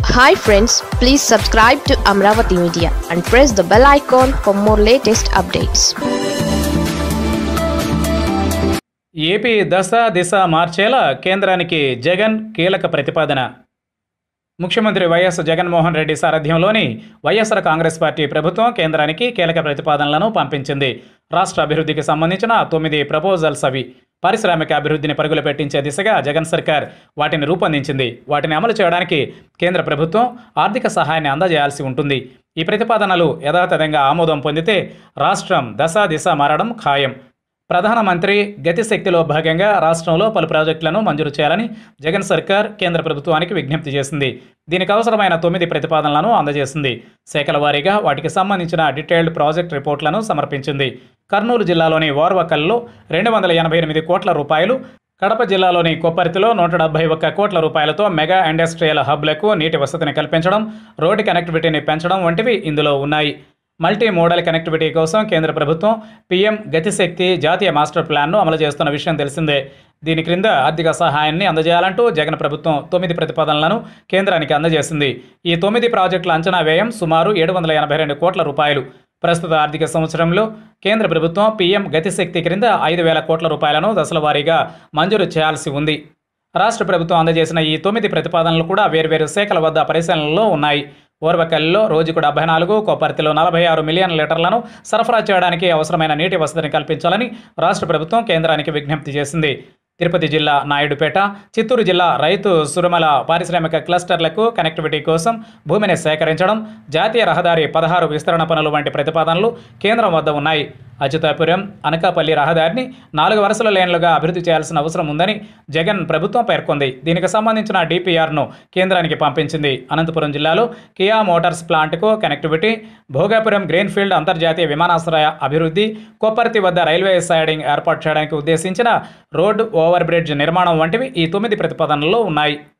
hi friends please subscribe to Amaravati media and press the bell icon for more latest updates AP దశ దిశ మార్చేలా కేంద్రానికి జగన్ కీలక ప్రతిపాదన ముఖ్యమంత్రి వైఎస్ జగన్మోహన్ రెడ్డి సారథ్యంలోని వైఎస్ఆర్ కాంగ్రెస్ పార్టీ ప్రభుత్వం కేంద్రానికి కీలక ప్రతిపాదనలను పంపించింది రాష్ట్ర అభివృద్ధికి సంబంధించిన తొమ్మిది ప్రపోజల్స్ అవి పారిశ్రామిక అభివృద్ధిని పరుగులు పెట్టించే దిశగా జగన్ సర్కార్ వాటిని రూపొందించింది వాటిని అమలు చేయడానికి కేంద్ర ప్రభుత్వం ఆర్థిక సహాయాన్ని అందజేయాల్సి ఉంటుంది ఈ ప్రతిపాదనలు యథాతథంగా ఆమోదం పొందితే రాష్ట్రం దశ దిశ మారడం ఖాయం ప్రధానమంత్రి గతిశక్తిలో భాగంగా రాష్ట్రంలో పలు ప్రాజెక్టులను మంజూరు చేయాలని జగన్ సర్కార్ కేంద్ర ప్రభుత్వానికి విజ్ఞప్తి చేసింది దీనికి అవసరమైన తొమ్మిది ప్రతిపాదనలను అందజేసింది శాఖల వారీగా వాటికి సంబంధించిన డీటెయిల్డ్ ప్రాజెక్ట్ రిపోర్ట్లను సమర్పించింది కర్నూలు జిల్లాలోని ఓర్వకల్లో రెండు వందల ఎనభై ఎనిమిది కోట్ల రూపాయలు కడప జిల్లాలోని కొప్పర్తిలో నూట డెబ్బై ఒక్క కోట్ల రూపాయలతో మెగా ఇండస్ట్రియల్ హబ్లకు నీటి వసతిని కల్పించడం రోడ్డు కనెక్టివిటీని పెంచడం వంటివి ఇందులో ఉన్నాయి మల్టీ మోడల్ కనెక్టివిటీ కోసం కేంద్ర ప్రభుత్వం పీఎం గతిశక్తి జాతీయ మాస్టర్ ప్లాన్ను అమలు చేస్తున్న విషయం తెలిసిందే దీని క్రింద ఆర్థిక సహాయాన్ని అందజేయాలంటూ జగన్ ప్రభుత్వం తొమ్మిది ప్రతిపాదనలను కేంద్రానికి అందజేసింది ఈ తొమ్మిది ప్రాజెక్టుల అంచనా వ్యయం సుమారు ఏడు వందల ఎనభై రెండు కోట్ల రూపాయలు ప్రస్తుత ఆర్థిక సంవత్సరంలో కేంద్ర ప్రభుత్వం పీఎం గతిశక్తి క్రింద ఐదు వేల కోట్ల రూపాయలను దశల వారీగా మంజూరు చేయాల్సి ఉంది రాష్ట్ర ప్రభుత్వం అందజేసిన ఈ తొమ్మిది ప్రతిపాదనలు కూడా వేర్వేరు శాఖల వద్ద పరిశీలనలో ఉన్నాయి ఓర్వకల్లో రోజుకు డెబ్బై నాలుగు కొప్పర్తిలో నలభై ఆరు మిలియన్ లీటర్లను సరఫరా చేయడానికి అవసరమైన నీటి వసతిని కల్పించాలని రాష్ట్ర ప్రభుత్వం కేంద్రానికి విజ్ఞప్తి చేసింది తిరుపతి జిల్లా నాయుడుపేట చిత్తూరు జిల్లా రైతు సురమల పారిశ్రామిక క్లస్టర్లకు కనెక్టివిటీ కోసం భూమిని సేకరించడం జాతీయ రహదారి పదహారు విస్తరణ పనులు వంటి ప్రతిపాదనలు కేంద్రం వద్ద ఉన్నాయి అచ్యుతాపురం అనకాపల్లి రహదారిని నాలుగు వరుసల లేన్లుగా అభివృద్ధి చేయాల్సిన అవసరం ఉందని జగన్ ప్రభుత్వం పేర్కొంది దీనికి సంబంధించిన డిపిఆర్ను కేంద్రానికి పంపించింది అనంతపురం జిల్లాలో కియా మోటార్స్ ప్లాంట్కు కనెక్టివిటీ భోగాపురం గ్రీన్ఫీల్డ్ అంతర్జాతీయ విమానాశ్రయ అభివృద్ధి కొప్పర్తి వద్ద రైల్వే సైడింగ్ ఏర్పాటు చేయడానికి ఉద్దేశించిన రోడ్డు ఓవర్ బ్రిడ్జ్ నిర్మాణం వంటివి ఈ తొమ్మిది ప్రతిపాదనల్లో ఉన్నాయి